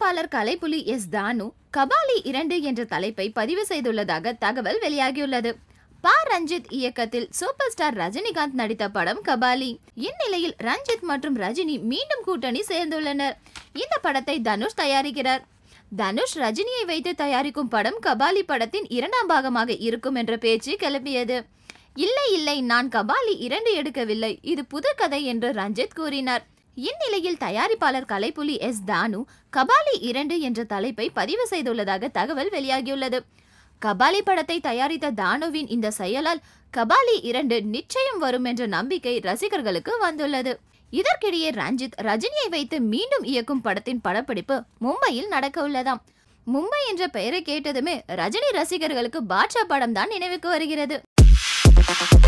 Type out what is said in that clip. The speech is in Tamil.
தயாரிப்பாளர் கலைப்புலி எஸ் தானு கபாலி இரண்டு என்ற தலைப்பை பதிவு செய்துள்ளதாக தகவல் வெளியாகியுள்ளது பா ரஞ்சித் இயக்கத்தில் சூப்பர் ஸ்டார் ரஜினிகாந்த் நடித்த படம் கபாலி இந்நிலையில் ரஞ்சித் மற்றும் ரஜினி மீண்டும் கூட்டணி சேர்ந்துள்ளனர் இந்த படத்தை தனுஷ் தயாரிக்கிறார் தனுஷ் ரஜினியை வைத்து தயாரிக்கும் படம் கபாலி படத்தின் இரண்டாம் பாகமாக இருக்கும் என்ற பேச்சு கிளம்பியது இல்லை இல்லை நான் கபாலி இரண்டு எடுக்கவில்லை இது புது கதை என்று ரஞ்சித் கூறினார் இந்நிலையில் தயாரிப்பாளர் கலைப்புலி எஸ் தானு கபாலி இரண்டு என்ற தலைப்பை பதிவு செய்துள்ளதாக தகவல் வெளியாகியுள்ளது கபாலி படத்தை தயாரித்த தானுவின் இந்த செயலால் கபாலி இரண்டு நிச்சயம் வரும் என்ற நம்பிக்கை ரசிகர்களுக்கு வந்துள்ளது இதற்கிடையே ரஞ்சித் ரஜினியை வைத்து மீண்டும் இயக்கும் படத்தின் படப்பிடிப்பு மும்பையில் நடக்க உள்ளதாம் மும்பை என்ற பெயரை கேட்டதுமே ரஜினி ரசிகர்களுக்கு பாட்ஷா படம் தான் நினைவுக்கு வருகிறது